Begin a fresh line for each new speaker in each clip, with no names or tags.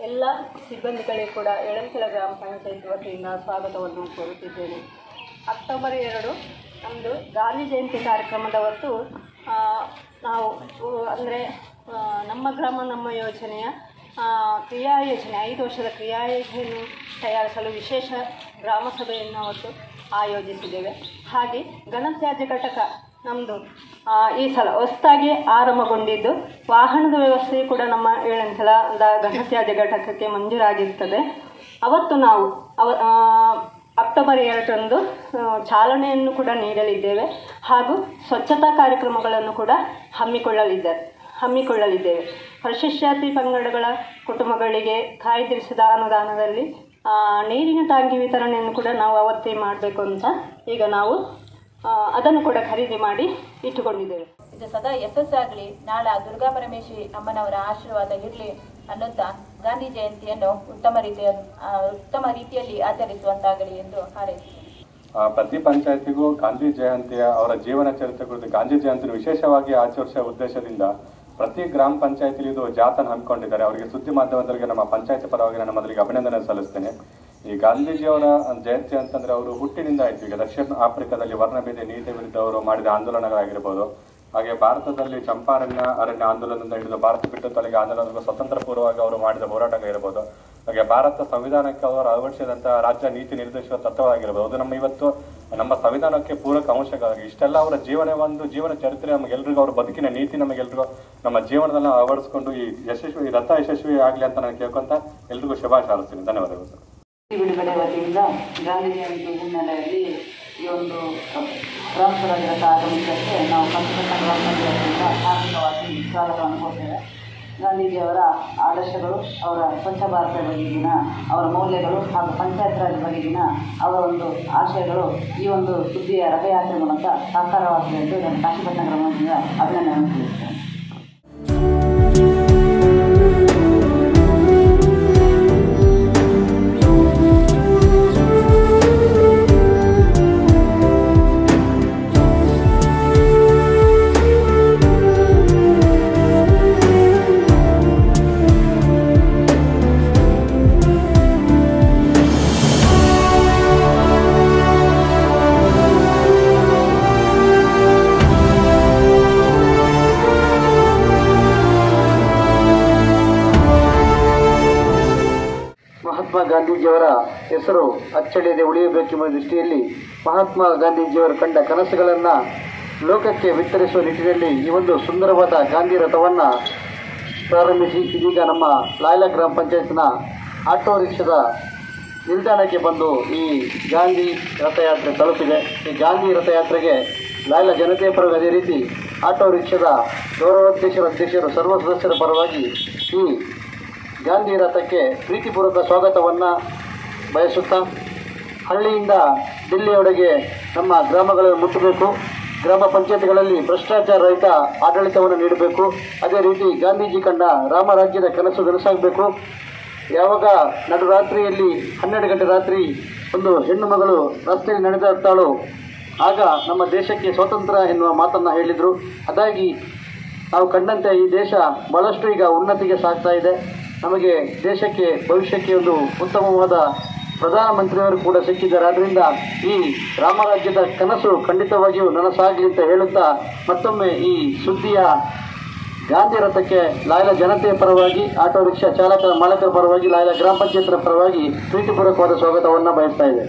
ಎಲ್ಲ ಸಿಬ್ಬಂದಿಗಳಿಗೆ ಕೂಡ ಎಳಂಚಲ ಗ್ರಾಮ ಪಂಚಾಯತ್ ವತಿಯಿಂದ ಸ್ವಾಗತವನ್ನು ಕೋರುತ್ತಿದ್ದೇನೆ ಅಕ್ಟೋಬರ್ ಎರಡು ನಮ್ಮದು ಗಾಂಧಿ ಜಯಂತಿ ಕಾರ್ಯಕ್ರಮದ ಹೊತ್ತು ಆ, ನಾವು ಅಂದರೆ ನಮ್ಮ ಗ್ರಾಮ ನಮ್ಮ ಯೋಜನೆಯ ಆ, ಕ್ರಿಯಾ ಯೋಜನೆ ಐದು ವರ್ಷದ ಕ್ರಿಯಾ ಯೋಜನೆಯನ್ನು ತಯಾರಿಸಲು ವಿಶೇಷ ಗ್ರಾಮ ಸಭೆಯನ್ನು ಅವತ್ತು ಆಯೋಜಿಸಿದ್ದೇವೆ ಹಾಗೆ ಘನತ್ಯಾಜ್ಯ ಘಟಕ ನಮ್ಮದು ಈ ಸಲ ಹೊಸದಾಗಿ ಆರಂಭಗೊಂಡಿದ್ದು ವಾಹನದ ವ್ಯವಸ್ಥೆ ಕೂಡ ನಮ್ಮ ಏಳಂಚಲದ ಘನತ್ಯಾಜ್ಯ ಘಟಕಕ್ಕೆ ಮಂಜೂರಾಗಿರ್ತದೆ ಅವತ್ತು ನಾವು ಅವ ಆ, ಅಕ್ಟೋಬರ್ ಎರಡರಂದು ಆ, ಚಾಲನೆಯನ್ನು ಕೂಡ ನೀಡಲಿದ್ದೇವೆ ಹಾಗೂ ಸ್ವಚ್ಛತಾ ಕಾರ್ಯಕ್ರಮಗಳನ್ನು ಕೂಡ ಹಮ್ಮಿಕೊಳ್ಳಲಿದ್ದಾರೆ ಹಮ್ಮಿಕೊಳ್ಳಲಿದ್ದೇವೆ ಪರಿಶಿಷ್ಟಾತಿ ಪಂಗಡಗಳ ಕುಟುಂಬಗಳಿಗೆ ಕಾಯ್ದಿರಿಸಿದ ಅನುದಾನದಲ್ಲಿ ಆ, ನೀರಿನ ಟಾಂಕಿ ವಿತರಣೆಯನ್ನು ಕೂಡ ನಾವು ಅವತ್ತೇ ಮಾಡಬೇಕು ಅಂತ ಈಗ ನಾವು ಆ, ಅದನ್ನು ಕೂಡ ಖರೀದಿ ಮಾಡಿ ಇಟ್ಟುಕೊಂಡಿದ್ದೇವೆ
ಇದು ಸದಾ ಯಶಸ್ಸಾಗಲಿ ನಾಳೆ ಆ ದುರ್ಗಾ ಪರಮೇಶ್ವರಿ ಅಮ್ಮನವರ ಆಶೀರ್ವಾದ ಇರಲಿ ಅನ್ನುತ್ತಾ ಗಾಂಧಿ ಜಯಂತಿಯನ್ನು ಉತ್ತಮ ರೀತಿಯ ಆ, ಉತ್ತಮ ರೀತಿಯಲ್ಲಿ ಆಚರಿಸುವಂತಾಗಲಿ ಎಂದು ಹಾರೈಸುತ್ತೇನೆ
ಆ, ಪ್ರತಿ ಪಂಚಾಯತಿಗೂ ಗಾಂಧಿ ಜಯಂತಿಯ ಅವರ ಜೀವನ ಚರಿತ್ರೆ ಕುರಿತು ಗಾಂಧಿ ಜಯಂತಿ ವಿಶೇಷವಾಗಿ ಆಚರಿಸುವ ಉದ್ದೇಶದಿಂದ ಪ್ರತಿ ಗ್ರಾಮ ಪಂಚಾಯತಿಲಿ ಇದು ಜಾಥಾನ ಹಮ್ಮಿಕೊಂಡಿದ್ದಾರೆ ಅವರಿಗೆ ಸುದ್ದಿ ಮಾಧ್ಯಮದವರಿಗೆ ನಮ್ಮ ಪಂಚಾಯತ್ ಪರವಾಗಿ ನಾನು ಮೊದಲಿಗೆ ಅಭಿನಂದನೆ ಸಲ್ಲಿಸ್ತೇನೆ ಈ ಗಾಂಧೀಜಿಯವರ ಜಯಂತಿ ಅಂತಂದ್ರೆ ಅವರು ಹುಟ್ಟಿನಿಂದ ಆಯ್ತು ಈಗ ದಕ್ಷಿಣ ಆಫ್ರಿಕಾದಲ್ಲಿ ವರ್ಣಭೇದ ನೀತಿ ವಿರುದ್ಧ ಅವರು ಮಾಡಿದ ಆಂದೋಲನಗಳಾಗಿರ್ಬೋದು ಹಾಗೆ ಭಾರತದಲ್ಲಿ ಚಂಪಾರಣ್ಯ ಅರಣ್ಯ ಆಂದೋಲನದಿಂದ ಹಿಡಿದು ಭಾರತ ಬಿಟ್ಟು ತೊಲಗಿ ಆಂದೋಲನಗಳು ಸ್ವತಂತ್ರ ಪೂರ್ವವಾಗಿ ಅವರು ಮಾಡಿದ ಹೋರಾಟಗಳಿರ್ಬೋದು ಹಾಗೆ ಭಾರತ ಸಂವಿಧಾನಕ್ಕೆ ಅವರು ಅಳವಡಿಸಿದಂತಹ ರಾಜ್ಯ ನೀತಿ ನಿರ್ದೇಶಿಸುವ ತತ್ವವಾಗಿರ್ಬೋದು ಅದು ನಮ್ಮ ಇವತ್ತು ನಮ್ಮ ಸಂವಿಧಾನಕ್ಕೆ ಪೂರಕ ಅಂಶಗಳಾಗಿ ಇಷ್ಟೆಲ್ಲ ಅವರ ಜೀವನ ಒಂದು ಜೀವನ ಚರಿತ್ರೆ ನಮಗೆಲ್ರಿಗೂ ಅವರ ಬದುಕಿನ ನೀತಿ ನಮಗೆಲ್ರಿಗೂ ನಮ್ಮ ಜೀವನದಲ್ಲಿ ಅಳವಡಿಸ್ಕೊಂಡು ಈ ಯಶಸ್ವಿ ಈ ರಥ ಯಶಸ್ವಿ ಆಗಲಿ ಅಂತ ನಾನು ಕೇಳ್ಕೊಂತ ಎಲ್ರಿಗೂ ಶುಭಾಶಯ ಹಾರೈಸ್ತೀನಿ ಧನ್ಯವಾದಗಳು ಸರ್
ಬಿಡುಗಡೆ ವತಿಯಿಂದ ಗಾಂಧಿ ಜಯಂತಿ ಹಿನ್ನೆಲೆಯಲ್ಲಿ ಈ ಒಂದು ಗ್ರಾಮ ಸ್ವರಾಜ್ಯದ ಆಗಮಿಸಕ್ಕೆ ನಾವು ಪಂಚಪಟ್ಟ ಗ್ರಾಮ ಪಂಚಾಯತಿಯಿಂದ ಆರ್ಥಿಕವಾಗಿ ಸ್ವಾಗತವನ್ನು ಕೊಡ್ತೇವೆ ಗಾಂಧೀಜಿಯವರ ಆದರ್ಶಗಳು ಅವರ ಸ್ವಚ್ಛ ಭಾರತ ಬಗೆಗಿನ ಅವರ ಮೌಲ್ಯಗಳು ಹಾಗೂ ಪಂಚಾಯತ್ ರಾಜ್ ಬಗೆಗಿನ ಅವರ ಒಂದು ಆಶಯಗಳು ಈ ಒಂದು ಸುದ್ದಿಯ ರಥಯಾತ್ರೆ ಮೂಲಕ ಸಾಕಾರವಾಗಿದೆ ಎಂದು ನಾನು ಕಾಶಿಪಟ್ಟಣ ಗ್ರಾಮದಿಂದ ಅಭಿನಂದನೆ ತಿಳಿಸ್ತೇನೆ ಮಹಾತ್ಮ ಗಾಂಧೀಜಿಯವರ ಹೆಸರು ಅಚ್ಚಳಿಯದೆ ಉಳಿಯಬೇಕೆಂಬ ದೃಷ್ಟಿಯಲ್ಲಿ ಮಹಾತ್ಮ ಗಾಂಧೀಜಿಯವರು ಕಂಡ ಕನಸುಗಳನ್ನು ಲೋಕಕ್ಕೆ ವಿಸ್ತರಿಸುವ ನಿಟ್ಟಿನಲ್ಲಿ ಈ ಒಂದು ಸುಂದರವಾದ ಗಾಂಧಿ ರಥವನ್ನು ಪ್ರಾರಂಭಿಸಿ ಇದೀಗ ನಮ್ಮ ಲಾಯ್ಲಾ ಗ್ರಾಮ ಪಂಚಾಯತ್ನ ಆಟೋ ರಿಕ್ಷಾದ ನಿಲ್ದಾಣಕ್ಕೆ ಬಂದು ಈ ಗಾಂಧಿ ರಥಯಾತ್ರೆ ತಲುಪಿದೆ ಈ ಗಾಂಧಿ ರಥಯಾತ್ರೆಗೆ ಲಾಯ್ಲಾ ಜನತೆಯ ಪರವಾಗಿ ಅದೇ ರೀತಿ ಆಟೋ ರಿಕ್ಷಾದ ಗೌರವಾಧ್ಯಕ್ಷರ ಅಧ್ಯಕ್ಷರು ಸರ್ವ ಸದಸ್ಯರ ಪರವಾಗಿ ಈ ಗಾಂಧಿ ರಥಕ್ಕೆ ಪ್ರೀತಿಪೂರ್ವಕ ಸ್ವಾಗತವನ್ನು ಬಯಸುತ್ತಾ ಹಳ್ಳಿಯಿಂದ ದಿಲ್ಲಿಯವರೆಗೆ ನಮ್ಮ ಗ್ರಾಮಗಳನ್ನು ಮುಟ್ಟಬೇಕು ಗ್ರಾಮ ಪಂಚಾಯತ್ಗಳಲ್ಲಿ ಭ್ರಷ್ಟಾಚಾರ ರಹಿತ ಆಡಳಿತವನ್ನು ನೀಡಬೇಕು ಅದೇ ರೀತಿ ಗಾಂಧೀಜಿ ಕಂಡ ರಾಮರಾಜ್ಯದ ಕನಸು ನನಸಾಗಬೇಕು ಯಾವಾಗ ನಡುರಾತ್ರಿಯಲ್ಲಿ ಹನ್ನೆರಡು ಗಂಟೆ ರಾತ್ರಿ ಒಂದು ಹೆಣ್ಣು ಮಗಳು ರಸ್ತೆಯಲ್ಲಿ ನಡೆದಾಡ್ತಾಳೋ ಆಗ ನಮ್ಮ ದೇಶಕ್ಕೆ ಸ್ವಾತಂತ್ರ್ಯ ಎನ್ನುವ ಮಾತನ್ನು ಹೇಳಿದರು ಅದಾಗಿ ನಾವು ಕಂಡಂತೆ ಈ ದೇಶ ಬಹಳಷ್ಟು ಈಗ ಉನ್ನತಿಗೆ ಸಾಗ್ತಾ ಇದೆ ನಮಗೆ ದೇಶಕ್ಕೆ ಭವಿಷ್ಯಕ್ಕೆ ಒಂದು ಉತ್ತಮವಾದ ಪ್ರಧಾನಮಂತ್ರಿಯವರು ಕೂಡ ಸಿಕ್ಕಿದ್ದಾರೆ ಆದ್ದರಿಂದ ಈ ರಾಮರಾಜ್ಯದ ಕನಸು ಖಂಡಿತವಾಗಿಯೂ ನನಸಾಗಲಿ ಅಂತ ಹೇಳುತ್ತಾ ಮತ್ತೊಮ್ಮೆ ಈ ಸುದ್ದಿಯ ಗಾಂಧಿ ರಥಕ್ಕೆ ಲಾಯ್ಲಾ ಜನತೆಯ ಪರವಾಗಿ ಆಟೋ ರಿಕ್ಷಾ ಚಾಲಕರ ಮಾಲಕರ ಪರವಾಗಿ ಲಾಯ್ಲಾ ಗ್ರಾಮ ಪಂಚಾಯತ್ನ ಪರವಾಗಿ ಪ್ರೀತಿಪೂರ್ವಕವಾದ ಸ್ವಾಗತವನ್ನು ಬಯಸ್ತಾ ಇದೆ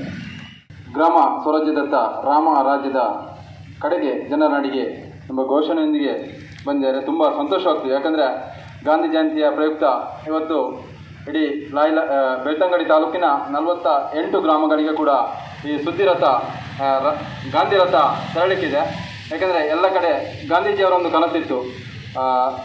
ಗ್ರಾಮ ಸ್ವರಾಜ್ಯದತ್ತ ರಾಮ ರಾಜ್ಯದ ಕಡೆಗೆ ಜನರ ನಡಿಗೆ ಎಂಬ ಘೋಷಣೆಯೊಂದಿಗೆ ಬಂದಿದ್ದಾರೆ ತುಂಬ ಸಂತೋಷವಾಗ್ತದೆ ಯಾಕಂದರೆ ಗಾಂಧಿ ಜಯಂತಿಯ ಪ್ರಯುಕ್ತ ಇವತ್ತು ಇಡೀ ಲಾಯ್ಲ ಆ, ಬೆಳ್ತಂಗಡಿ ತಾಲೂಕಿನ ನಲವತ್ತ ಎಂಟು ಗ್ರಾಮಗಳಿಗೆ ಕೂಡ ಈ ಸುದ್ದಿ ರಥ ಆ, ರ- ಗಾಂಧಿ ರಥ ತೆರಳಿಕ್ಕಿದೆ ಯಾಕಂದರೆ ಎಲ್ಲ ಕಡೆ ಗಾಂಧೀಜಿಯವರ ಒಂದು ಕನಸಿತ್ತು ಆ,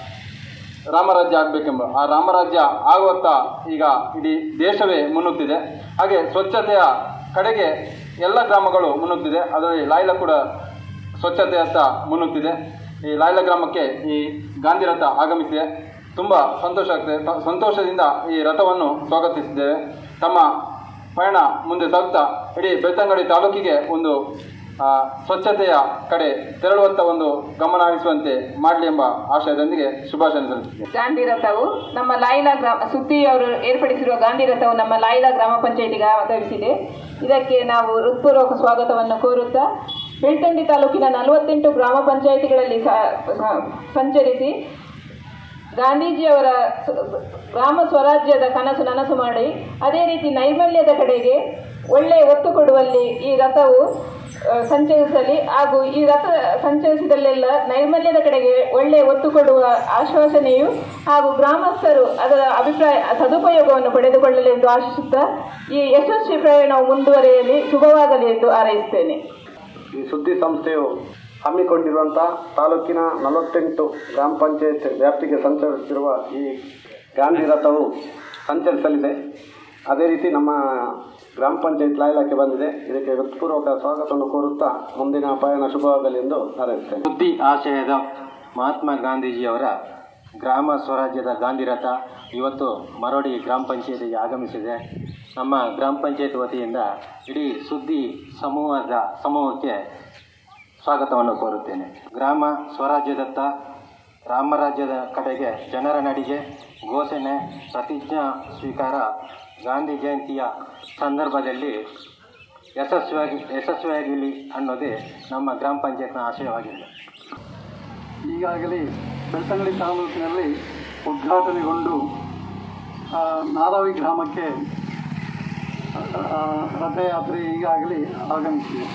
ರಾಮರಾಜ್ಯ ಆಗಬೇಕೆಂಬ ಆ ರಾಮರಾಜ್ಯ ಆಗುವತ್ತ ಈಗ ಇಡೀ ದೇಶವೇ ಮುನ್ನುಗ್ತಿದೆ ಹಾಗೆ ಸ್ವಚ್ಛತೆಯ ಕಡೆಗೆ ಎಲ್ಲ ಗ್ರಾಮಗಳು ಮುನ್ನುಗ್ತಿದೆ ಅದರಲ್ಲಿ ಲಾಯ್ಲ ಕೂಡ ಸ್ವಚ್ಛತೆಯತ್ತ ಮುನ್ನುಗ್ತಿದೆ ಈ ಲಾಯ್ಲ ಗ್ರಾಮಕ್ಕೆ ಈ ಗಾಂಧಿ ರಥ ಆಗಮಿಸಿದೆ ತುಂಬ ಸಂತೋಷ ಆಗ್ತದೆ ತ- ಸಂತೋಷದಿಂದ ಈ ರಥವನ್ನು ಸ್ವಾಗತಿಸಿದ್ದೇವೆ ತಮ್ಮ ಪಯಣ ಮುಂದೆ ಸಾಗ್ತಾ ಇಡೀ ಬೆಳ್ತಂಗಡಿ ತಾಲೂಕಿಗೆ ಒಂದು ಆ, ಸ್ವಚ್ಛತೆಯ ಕಡೆ ತೆರಳುವಂಥ ಒಂದು ಗಮನ ಹರಿಸುವಂತೆ ಮಾಡಲಿ ಎಂಬ ಆಶಯದೊಂದಿಗೆ ಶುಭಾಶಯ ಸಲ್ಲಿಸುತ್ತೇನೆ
ಗಾಂಧಿ ರಥವು ನಮ್ಮ ಲಾಯ್ಲಾ ಗ್ರಾಮ ಸುದ್ದಿ ಅವರು ಏರ್ಪಡಿಸಿರುವ ಗಾಂಧಿ ರಥವು ನಮ್ಮ ಲಾಯ್ಲಾ ಗ್ರಾಮ ಪಂಚಾಯಿತಿಗೆ ಆಗಮಿಸಿದೆ ಇದಕ್ಕೆ ನಾವು ಹೃತ್ಪೂರ್ವಕ ಸ್ವಾಗತವನ್ನು ಕೋರುತ್ತಾ ಬೆಳ್ತಂಡಿ ತಾಲೂಕಿನ ನಲವತ್ತೆಂಟು ಗ್ರಾಮ ಪಂಚಾಯಿತಿಗಳಲ್ಲಿ ಸ- ಸ- ಸಂಚರಿಸಿ ಗಾಂಧೀಜಿಯವರ ಸ- ಗ್ರಾಮ ಸ್ವರಾಜ್ಯದ ಕನಸು ನನಸು ಮಾಡಿ ಅದೇ ರೀತಿ ನೈರ್ಮಲ್ಯದ ಕಡೆಗೆ ಒಳ್ಳೆಯ ಒತ್ತು ಕೊಡುವಲ್ಲಿ ಈ ರಥವು ಆ, ಸಂಚರಿಸಲಿ ಹಾಗೂ ಈ ರಥ ಸಂಚರಿಸಿದಲ್ಲೆಲ್ಲ ನೈರ್ಮಲ್ಯದ ಕಡೆಗೆ ಒಳ್ಳೆಯ ಒತ್ತು ಕೊಡುವ ಆಶ್ವಾಸನೆಯು ಹಾಗೂ ಗ್ರಾಮಸ್ಥರು ಅದರ ಅಭಿಪ್ರಾಯ ಸದುಪಯೋಗವನ್ನು ಪಡೆದುಕೊಳ್ಳಲಿ ಎಂದು ಆಶಿಸುತ್ತಾ ಈ ಯಶಸ್ವಿ ಪ್ರಯಾಣವು ಮುಂದುವರಿಯಲಿ ಶುಭವಾಗಲಿ ಎಂದು ಹಾರೈಸುತ್ತೇನೆ
ಈ ಸುದ್ದಿ ಸಂಸ್ಥೆಯು ಹಮ್ಮಿಕೊಂಡಿರುವಂಥ ತಾಲೂಕಿನ ನಲವತ್ತೆಂಟು ಗ್ರಾಮ ಪಂಚಾಯತ್ ವ್ಯಾಪ್ತಿಗೆ ಸಂಚರಿಸುತ್ತಿರುವ ಈ ಗಾಂಧಿ ರಥವು ಸಂಚರಿಸಲಿದೆ ಅದೇ ರೀತಿ ನಮ್ಮ ಗ್ರಾಮ ಪಂಚಾಯತ್ ಲಾಯಲಾಕ್ಕೆ ಬಂದಿದೆ ಇದಕ್ಕೆ ಹೃತ್ಪೂರ್ವಕ ಸ್ವಾಗತವನ್ನು ಕೋರುತ್ತಾ ಮುಂದಿನ ಪಯಣ ಶುಭವಾಗಲಿ ಎಂದು ಹಾರೈಸುತ್ತೇನೆ
ಸುದ್ದಿ ಆಶಯದ ಮಹಾತ್ಮ ಗಾಂಧೀಜಿಯವರ ಗ್ರಾಮ ಸ್ವರಾಜ್ಯದ ಗಾಂಧಿ ರಥ ಇವತ್ತು ಮರೋಡಿ ಗ್ರಾಮ ಪಂಚಾಯತಿಗೆ ಆಗಮಿಸಿದೆ ನಮ್ಮ ಗ್ರಾಮ ಪಂಚಾಯತ್ ವತಿಯಿಂದ ಇಡೀ ಸುದ್ದಿ ಸಮೂಹದ ಸಮೂಹಕ್ಕೆ ಸ್ವಾಗತವನ್ನು ಕೋರುತ್ತೇನೆ ಗ್ರಾಮ ಸ್ವರಾಜ್ಯದತ್ತ ರಾಮರಾಜ್ಯದ ಕಡೆಗೆ ಜನರ ನಡಿಗೆ ಘೋಷಣೆ ಪ್ರತಿಜ್ಞಾ ಸ್ವೀಕಾರ ಗಾಂಧಿ ಜಯಂತಿಯ ಸಂದರ್ಭದಲ್ಲಿ ಯಶಸ್ವಿಯಾಗಿ ಯಶಸ್ವಿಯಾಗಲಿ ಅನ್ನೋದೇ ನಮ್ಮ ಗ್ರಾಮ ಪಂಚಾಯತ್ನ ಆಶಯವಾಗಿದೆ
ಈಗಾಗಲೇ ಬೆಳ್ತಂಗಡಿ ತಾಲೂಕಿನಲ್ಲಿ ಉದ್ಘಾಟನೆಗೊಂಡು ಆ, ನಾರಾವಿ ಗ್ರಾಮಕ್ಕೆ ಆ, ರಥಯಾತ್ರೆ ಈಗಾಗಲೇ ಆಗಮಿಸಿದೆ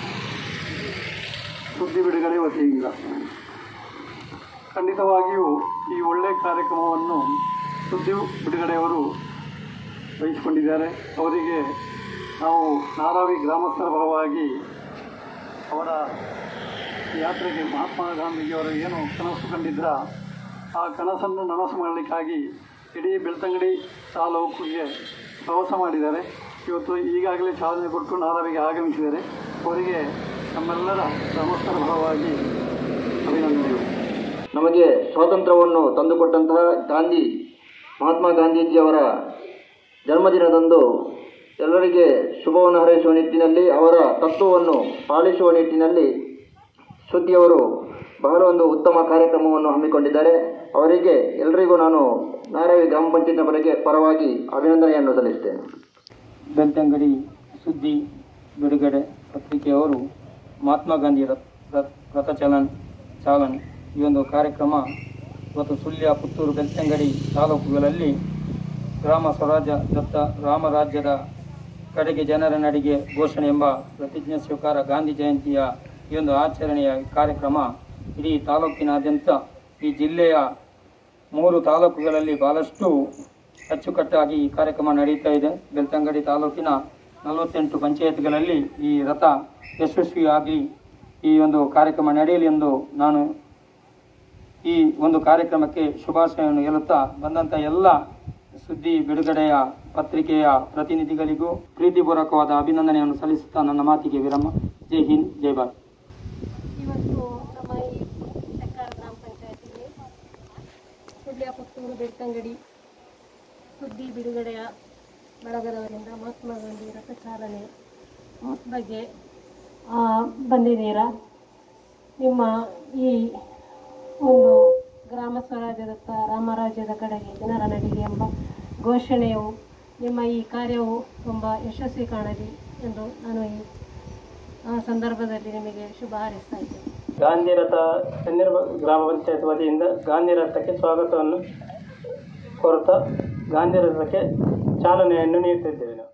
ಸುದ್ದಿ ಬಿಡುಗಡೆ ವತಿಯಿಂದ ಖಂಡಿತವಾಗಿಯೂ ಈ ಒಳ್ಳೆಯ ಕಾರ್ಯಕ್ರಮವನ್ನು ಸುದ್ದಿ ಬಿಡುಗಡೆಯವರು ವಹಿಸಿಕೊಂಡಿದ್ದಾರೆ ಅವರಿಗೆ ನಾವು ನಾರಾವಿ ಗ್ರಾಮಸ್ಥರ ಪರವಾಗಿ ಅವರ ಯಾತ್ರೆಗೆ ಮಹಾತ್ಮ ಗಾಂಧೀಜಿಯವರು ಏನು ಕನಸು ಕಂಡಿದ್ರ ಆ ಕನಸನ್ನು ನನಸು ಮಾಡಲಿಕ್ಕಾಗಿ ಇಡೀ ಬೆಳ್ತಂಗಡಿ ತಾಲೂಕಿಗೆ ಪ್ರವಾಸ ಮಾಡಿದ್ದಾರೆ ಇವತ್ತು ಈಗಾಗಲೇ ಚಾಲನೆ ಕೊಟ್ಟು ನಾರಾವಿಗೆ ಆಗಮಿಸಿದ್ದಾರೆ ಅವರಿಗೆ ನಮ್ಮೆಲ್ಲರ ಗ್ರಾಮಸ್ಥರ ಪರವಾಗಿ ಅಭಿನಂದನೆಗಳು
ನಮಗೆ ಸ್ವಾತಂತ್ರ್ಯವನ್ನು ತಂದುಕೊಟ್ಟಂತಹ ಗಾಂಧಿ ಮಹಾತ್ಮ ಗಾಂಧೀಜಿಯವರ ಜನ್ಮದಿನದಂದು ಎಲ್ಲರಿಗೆ ಶುಭವನ್ನು ಹಾರೈಸುವ ನಿಟ್ಟಿನಲ್ಲಿ ಅವರ ತತ್ವವನ್ನು ಪಾಲಿಸುವ ನಿಟ್ಟಿನಲ್ಲಿ ಸುದ್ದಿಯವರು ಬಹಳ ಒಂದು ಉತ್ತಮ ಕಾರ್ಯಕ್ರಮವನ್ನು ಹಮ್ಮಿಕೊಂಡಿದ್ದಾರೆ ಅವರಿಗೆ ಎಲ್ಲರಿಗೂ ನಾನು ನಾರಾವಿ ಗ್ರಾಮ ಪಂಚಾಯತ್ನ ಪರಗೆ ಪರವಾಗಿ ಅಭಿನಂದನೆಯನ್ನು ಸಲ್ಲಿಸುತ್ತೇನೆ
ಬೆಳ್ತಂಗಡಿ ಸುದ್ದಿ ಬಿಡುಗಡೆ ಪತ್ರಿಕೆಯವರು ಮಹಾತ್ಮ ಗಾಂಧಿ ರಥ ರಥ- ರಥಚಲನ್ ಚಾಲನೆ ಈ ಒಂದು ಕಾರ್ಯಕ್ರಮ ಇವತ್ತು ಸುಳ್ಯ ಪುತ್ತೂರು ಬೆಳ್ತಂಗಡಿ ತಾಲೂಕುಗಳಲ್ಲಿ ಗ್ರಾಮ ಸ್ವರಾಜ್ಯ ದತ್ತ ರಾಮರಾಜ್ಯದ ಕಡೆಗೆ ಜನರ ನಡಿಗೆ ಘೋಷಣೆ ಎಂಬ ಪ್ರತಿಜ್ಞಾ ಸ್ವೀಕಾರ ಗಾಂಧಿ ಜಯಂತಿಯ ಈ ಒಂದು ಆಚರಣೆಯ ಕಾರ್ಯಕ್ರಮ ಇಡೀ ತಾಲೂಕಿನಾದ್ಯಂತ ಈ ಜಿಲ್ಲೆಯ ಮೂರು ತಾಲೂಕುಗಳಲ್ಲಿ ಬಹಳಷ್ಟು ಅಚ್ಚುಕಟ್ಟಾಗಿ ಈ ಕಾರ್ಯಕ್ರಮ ನಡೀತಾ ಇದೆ ಬೆಳ್ತಂಗಡಿ ತಾಲೂಕಿನ ನಲವತ್ತೆಂಟು ಪಂಚಾಯತ್ಗಳಲ್ಲಿ ಈ ರಥ ಯಶಸ್ವಿಯಾಗಿ ಈ ಒಂದು ಕಾರ್ಯಕ್ರಮ ನಡೆಯಲಿ ಎಂದು ನಾನು ಈ ಒಂದು ಕಾರ್ಯಕ್ರಮಕ್ಕೆ ಶುಭಾಶಯವನ್ನು ಹೇಳುತ್ತಾ ಬಂದಂಥ ಎಲ್ಲ ಸುದ್ದಿ ಬಿಡುಗಡೆಯ ಪತ್ರಿಕೆಯ ಪ್ರತಿನಿಧಿಗಳಿಗೂ ಪ್ರೀತಿಪೂರ್ವಕವಾದ ಅಭಿನಂದನೆಯನ್ನು ಸಲ್ಲಿಸುತ್ತಾ ನನ್ನ ಮಾತಿಗೆ ವಿರಾಮ ಜೈ ಹಿಂದ್ ಜೈ ಭಾರತ್
ಇವತ್ತು ನಮ್ಮ ಈ ಸರ್ಕಾರ ಗ್ರಾಮ ಪಂಚಾಯತಿಗೆ ಸುಳ್ಯ ಪುತ್ತೂರು ಬೆಳ್ತಂಗಡಿ ಸುದ್ದಿ ಬಿಡುಗಡೆಯ ಬಳಗದವರಿಂದ ಮಹಾತ್ಮ ಗಾಂಧಿ ರಥಚಾಲನೆ ಬಗ್ಗೆ ಆ, ಬಂದಿದ್ದೀರಾ ನಿಮ್ಮ ಈ ಒಂದು ಗ್ರಾಮ ಸ್ವರಾಜ್ಯದತ್ತ ರಾಮರಾಜ್ಯದ ಕಡೆಗೆ ಜನರ ನಡಿಗೆ ಎಂಬ ಘೋಷಣೆಯು ನಿಮ್ಮ ಈ ಕಾರ್ಯವು ತುಂಬ ಯಶಸ್ವಿ ಕಾಣಲಿ ಎಂದು ನಾನು ಈ ಆ ಸಂದರ್ಭದಲ್ಲಿ ನಿಮಗೆ ಶುಭ ಹಾರೈಸ್ತಾ ಇದ್ದೇನೆ
ಗಾಂಧಿ ರಥ ಚಂದಿರ ಗ್ರಾಮ ಪಂಚಾಯತ್ ವತಿಯಿಂದ ಗಾಂಧಿ ರಥಕ್ಕೆ ಸ್ವಾಗತವನ್ನು ಕೋರುತ್ತಾ ಗಾಂಧಿ ರಥಕ್ಕೆ ಚಾಲನೆಯನ್ನು ನೀಡುತ್ತಿದ್ದೇವೆ ನಾವು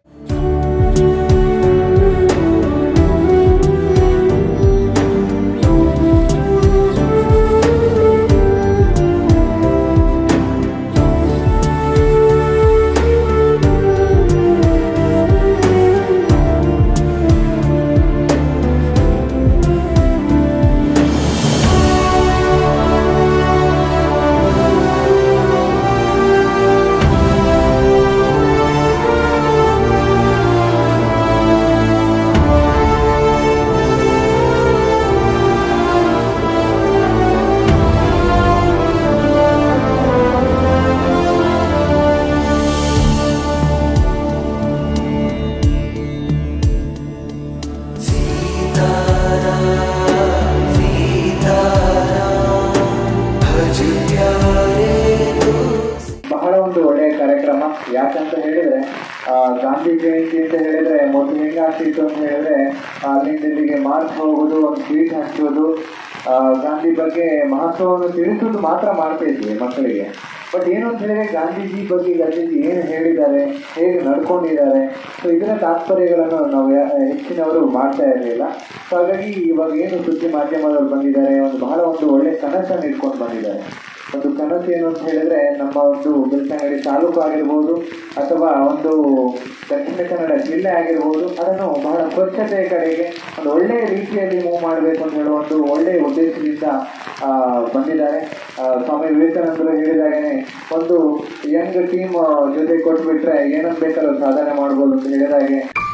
ಿ
ಹೇಳಿದ್ರೆ ಆ, ಗಾಂಧಿ ಜಯಂತಿ ಅಂತ ಹೇಳಿದ್ರೆ ಮೊದಲು ಹೆಂಗಾಗ್ತಿತ್ತು ಅಂತ ಹೇಳಿದ್ರೆ ಅಲ್ಲಿಂದ ಇಲ್ಲಿಗೆ ಮಾರ್ಚ್ ಹೋಗೋದು ಒಂದು ಸ್ವೀಟ್ ಹಂಚೋದು ಆ, ಗಾಂಧಿ ಬಗ್ಗೆ ಮಹತ್ವವನ್ನು ತಿಳಿಸೋದು ಮಾತ್ರ ಮಾಡ್ತಾ ಇದ್ವಿ ಮಕ್ಕಳಿಗೆ ಬಟ್ ಏನು ಅಂತ ಹೇಳಿದ್ರೆ ಗಾಂಧೀಜಿ ಬಗ್ಗೆ ಗಾಂಧೀಜಿ ಏನು ಹೇಳಿದ್ದಾರೆ ಹೇಗೆ ನಡ್ಕೊಂಡಿದ್ದಾರೆ ಸೊ ಇದರ ತಾತ್ಪರ್ಯಗಳನ್ನು ನಾವು ಯಾ- ಹೆಚ್ಚಿನವರು ಮಾಡ್ತಾ ಇರಲಿಲ್ಲ ಸೊ ಹಾಗಾಗಿ ಇವಾಗ ಏನು ಸುದ್ದಿ ಮಾಧ್ಯಮದವರು ಬಂದಿದ್ದಾರೆ ಒಂದು ಬಹಳ ಒಂದು ಒಳ್ಳೆ ಕನಸನ್ನು ಇಟ್ಕೊಂಡು ಬಂದಿದ್ದಾರೆ ಒಂದು ಕನಸು ಏನು ಅಂತ ಹೇಳಿದ್ರೆ ನಮ್ಮ ಒಂದು ಬೆಳ್ತಂಗಡಿ ತಾಲೂಕು ಆಗಿರ್ಬೋದು ಅಥವಾ ಒಂದು ದಕ್ಷಿಣ ಕನ್ನಡ ಜಿಲ್ಲೆ ಆಗಿರ್ಬೋದು ಅದನ್ನು ಬಹಳ ಸ್ವಚ್ಛತೆಯ ಕಡೆಗೆ ಒಂದು ಒಳ್ಳೆಯ ರೀತಿಯಲ್ಲಿ ಮೂವ್ ಮಾಡಬೇಕು ಅಂತ ಹೇಳುವ ಒಂದು ಒಳ್ಳೆಯ ಉದ್ದೇಶದಿಂದ ಆ, ಬಂದಿದ್ದಾರೆ ಆ, ಸ್ವಾಮಿ ವಿವೇಕಾನಂದರು ಹೇಳಿದಾಗನೇ ಒಂದು ಯಂಗ್ ಟೀಮ್ ಜೊತೆ ಕೊಟ್ಬಿಟ್ರೆ ಏನಂತ ಬೇಕಾದ್ರೂ ಸಾಧನೆ ಮಾಡ್ಬೋದು ಅಂತ ಹೇಳಿದಾಗೆ